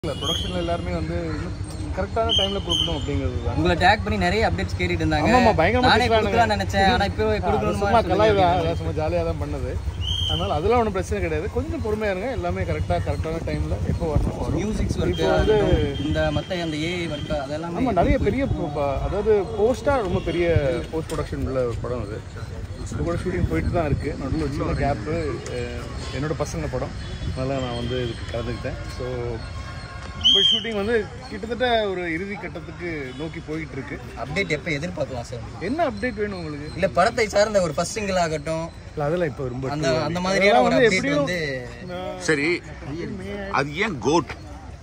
ப்ரொடக்ஷனில் எல்லாருமே வந்து கரெக்டான டைமில் கொடுக்கணும் அப்படிங்கிறது தான் உங்களை டேக் பண்ணி நிறைய அப்டேட்ஸ் கேட்டுட்டு இருந்தாங்க ஆமாம் பயங்கரமாக நானே பேசுறானுங்க. கொடுக்கலாம்னு நினைச்சேன் ஆனா இப்போ கொடுக்கணுமா சும்மா கலாய் தான் அதான் சும்மா ஜாலியாக தான் பண்ணது அதனால அதெல்லாம் ஒன்றும் பிரச்சனை கிடையாது கொஞ்சம் பொறுமையாக இருங்க எல்லாமே கரெக்டாக கரெக்டான டைமில் எப்போ வரணும் வரும் மியூசிக்ஸ் ஒர்க் இப்போ வந்து இந்த மத்த அந்த ஏஐ ஒர்க் அதெல்லாம் ஆமாம் நிறைய பெரிய ப- ப- அதாவது போஸ்ட்டாக ரொம்ப பெரிய போஸ்ட் ப்ரொடக்ஷன் உள்ள ஒரு படம் அது இப்போ கூட ஷூட்டிங் போயிட்டு தான் இருக்குது நடுவில் ஒரு சின்ன கேப்பு என்னோட பசங்க படம் அதனால் நான் வந்து இதுக்கு கலந்துக்கிட்டேன் ஸோ இப்போ ஷூட்டிங் வந்து கிட்டத்தட்ட ஒரு இறுதி கட்டத்துக்கு நோக்கி போயிட்டு இருக்கு அப்டேட் எப்போ எதிர்பார்க்கலாம் சார் என்ன அப்டேட் வேணும் உங்களுக்கு இல்ல படத்தை சார்ந்த ஒரு ஃபர்ஸ்ட் சிங்கிள் ஆகட்டும் இல்லை அதெல்லாம் இப்போ ரொம்ப அந்த அந்த மாதிரியான ஒரு வந்து அப்டேட் எப்படியும் வந்து சரி அது ஏன் goat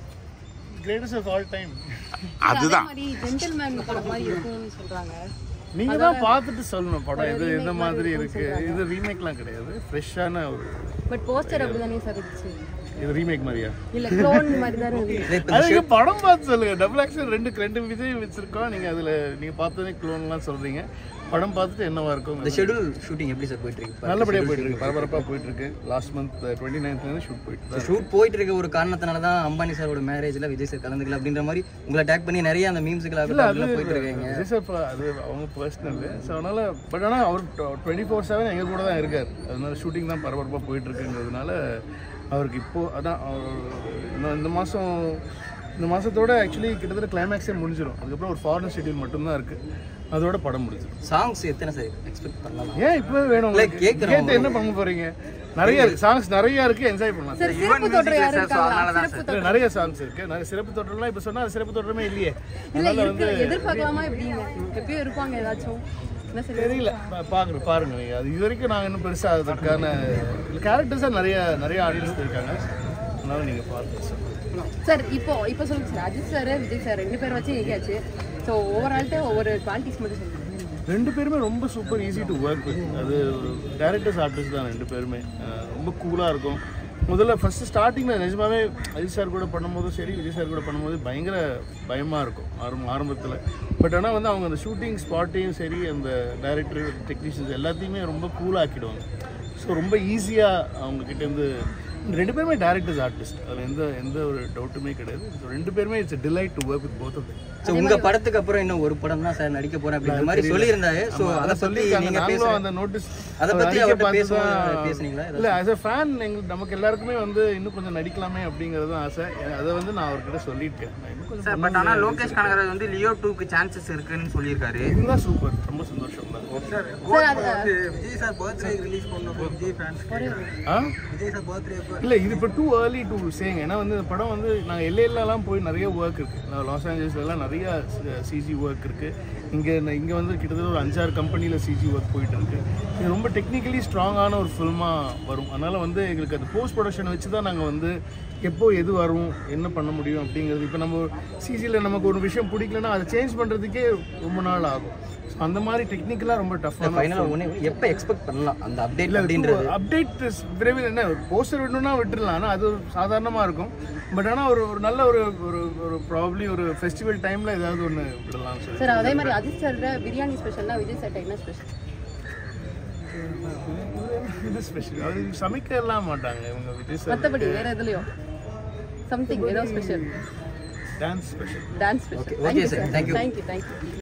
greatest of all time அதுதான் மாதிரி ஜென்டில்மேன் படம் மாதிரி இருக்கும்னு சொல்றாங்க நீங்க தான் பார்த்துட்டு சொல்லணும் படம் இது எந்த மாதிரி இருக்கு இது ரீமேக்லாம் கிடையாது ஃப்ரெஷ்ஷான ஒரு பட் போஸ்டர் அப்படிதானே சார் இருந்துச்சு இது ரீமேக் மாதிரியா இல்ல க்ளோன் மாதிரி தானே இருந்துச்சு இல்ல, இப்ப அதுக்கு படம் பார்த்து சொல்லுங்க டபுள் ஆக்ஷன் ரெண்டு ரெண்டு விஜய் வச்சிருக்கோம் நீங்க அதுல நீங்க பார்த்ததே க்ளோன்லாம் சொல்றீங்க படம் பார்த்துட்டு என்னவா இருக்கும் இந்த ஷெட்யூல் ஷூட்டிங் எப்படி சார் போயிட்டு இருக்கு நல்லபடியா போயிட்டு இருக்கு பரபரப்பா போயிட்டு இருக்கு லாஸ்ட் மந்த் டுவெண்ட்டி நைன்த்ல ஷூட் போயிட்டு இருக்கு. ஷூட் போயிட்டு இருக்க ஒரு காரணத்தினால தான் அம்பானி சாரோட மேரேஜ்ல விஜய் சார் கலந்துக்கல அப்படின்ற மாதிரி உங்களை டேக் பண்ணி நிறைய அந்த மீம்ஸுகள் ஆகட்டும் போயிட்டு இருக்காங்க விஜய் சார் ப- அது அவங்க பர்சனல் ஸோ அதனால பட் ஆனால் அவர் டுவெண்ட்டி ஃபோர் செவன் எங்கள் கூட தான் இருக்கார் அதனால ஷூட்டிங் தான் பரபரப்பாக போயிட்டு இருக்குங்கிறதுனால அவருக்கு இப்போ அதான் அவர் இந்த- இந்த மாதம் இந்த மாதத்தோட ஆக்சுவலி கிட்டத்தட்ட கிளைமேக்ஸே முடிஞ்சிடும் அதுக்கப்புறம் ஒரு ஃபாரின் ஷெட்யூல் மட்டும்தான் இருக்குது அதோட படம் முடிஞ்சிடும் சாங்ஸ் எத்தனை சார் எக்ஸ்பெக்ட் பண்ணலாம் ஏன் இப்போவே வேணும் உங்களுக்கு? கேக்குறோம். கேட்டு என்ன பண்ண போறீங்க நிறைய சாங்ஸ் நிறைய இருக்கு என்ஜாய் பண்ணலாம் சார் சிறப்பு தோற்றம் யாரும் இருக்காங்களா சிறப்பு இல்ல, நிறைய சாங்ஸ் இருக்கு நிறைய சிறப்பு தோற்றம்லாம் இப்போ சொன்னா அது சிறப்பு தோற்றமே இல்லையே இல்ல இருக்கு எதிர்பார்க்கலாமா எப்படிங்க எப்பயும் இருப்பாங்க ஏதாச்சும் என்ன சார் தெரியல பா- பாக்குறேன் பாருங்க நீங்க அது இது வரைக்கும் நாங்க இன்னும் பெருசா அதற்கான கேரக்டர்ஸா நிறைய நிறைய ஆடியன்ஸ் இருக்காங்க அதனால நீங்க பாருங்க சார் சார் இப்போ இப்போ சொல்லுங்க sir Ajith sir Vijay sir ரெண்டு பேர் வச்சு எங்கேயாச்சு ஸோ ஓவரால்ட்டு ஒவ்வொரு குவாலிட்டிஸ் மட்டும் சொல்லுங்க ரெண்டு பேருமே ரொம்ப super easy to work with அது டேரக்டர்ஸ் ஆர்டிஸ்ட் தான் ரெண்டு பேருமே அஹ் ரொம்ப கூலாக இருக்கும் முதல்ல ஃபர்ஸ்ட் ஸ்டார்டிங்கில் நிஜமாவே அஜித் சார் கூட பண்ணும்போதும் சரி விஜய் சார் கூட பண்ணும்போது பயங்கர பயமாக இருக்கும் ஆரம்ப ஆரம்பத்தில் பட் ஆனால் வந்து அவங்க அந்த ஷூட்டிங் ஸ்பாட்டையும் சரி அந்த டைரக்டர் டெக்னீஷியன்ஸ் எல்லாத்தையுமே ரொம்ப கூலாக்கிடுவாங்க ஸோ ரொம்ப ஈஸியாக அவங்க கிட்டேருந்து ரெண்டு பேருமே டேரக்டர்ஸ் ஆர்டிஸ்ட் அதில் எந்த எந்த ஒரு டவுட்டுமே கிடையாது So ரெண்டு பேருமே it's delight to work with both of so உங்க படத்துக்கு அப்புறம் இன்னும் ஒரு படம் தான் சார் நடிக்க போறேன் அப்படின்ற மாதிரி சொல்லியிருந்தாரு ஸோ அதை பத்தி சொல்லியிருக்காங்க நீங்க நாங்களும் பேச அந்த நோட்டீஸ் அதை பத்தி அவர்கிட்ட பேசும்போது பேசுனீங்களா இல்ல ஆஸ் அ ஃபேன் எங்களுக்கு நமக்கு எல்லாருக்குமே வந்து இன்னும் கொஞ்சம் நடிக்கலாமே அப்படிங்கிறது தான் ஆசை அதை வந்து நான் அவர்கிட்ட சொல்லியிருக்கேன் நான் இன்னும் கொஞ்சம் சார் பட் ஆனால் லோகேஷ் கனகராஜ் வந்து லியோ டூக்கு சான்சஸ் இருக்குன்னு சொல்லியிருக்காரு இதுதான் சூப்பர் ரொம்ப சந்தோஷம் தான் சார் அது விஜய் சார் பர்த்டே ரிலீஸ் பண்ணோம் விஜய் ஃபேன்ஸ் ஆ விஜய் சார் பர்த்டே இல்ல இது இப்போ டூ ஏர்லி டு சேங் ஏன்னா வந்து இந்த படம் வந்து நாங்கள் எல்ஏலலாம் போய் நிறைய ஒர்க் இருக்கு நான் லாஸ் ஏஞ்சல்ஸ்லாம் நிறைய சிஜி ஒர்க் இருக்கு இங்கே இங்கே வந்து கிட்டத்தட்ட ஒரு அஞ்சாறு கம்பெனியில் சிஜி ஒர்க் போயிட்டு இருக்கு இது ரொம்ப டெக்னிக்கலி ஸ்ட்ராங்கான ஒரு ஃபில்மாக வரும் அதனால வந்து எங்களுக்கு அந்த போஸ்ட் ப்ரொடக்ஷனை வச்சு தான் நாங்கள் வந்து எப்போ எது வரும் என்ன பண்ண முடியும் அப்படிங்கிறது இப்போ நம்ம சிஜியில் நமக்கு ஒரு விஷயம் பிடிக்கலன்னா அதை சேஞ்ச் பண்ணுறதுக்கே ரொம்ப நாள் ஆகும் So அந்த மாதிரி டெக்னிக்கலாக ரொம்ப டஃப்பான ஃபைனலாக ஒன்று எப்போ எக்ஸ்பெக்ட் பண்ணலாம் அந்த அப்டேட் அப்படின்றது அப்டேட் விரைவில் என்ன போஸ்டர் விடணும்னா விட்டுடலாம் ஆனால் அது ஒரு சாதாரணமாக இருக்கும் பட் ஆனால் ஒரு ஒரு நல்ல ஒரு ஒரு ஒரு ப்ராப்ளி ஒரு ஃபெஸ்டிவல் டைமில் ஏதாவது ஒன்று விடலாம்னு சொல்லி சார் அதே மாதிரி அஜித் சார் பிரியாணி ஸ்பெஷல்னா விஜய் சார் என்ன ஸ்பெஷல் இது ஸ்பெஷல் அது சமைக்க எல்லாம் மாட்டாங்க இவங்க விஜய் சார் மற்றபடி வேற எதுலயும் சம்திங் ஏதோ special dance special dance special Okay, okay, sir. Thank you. Thank you thank you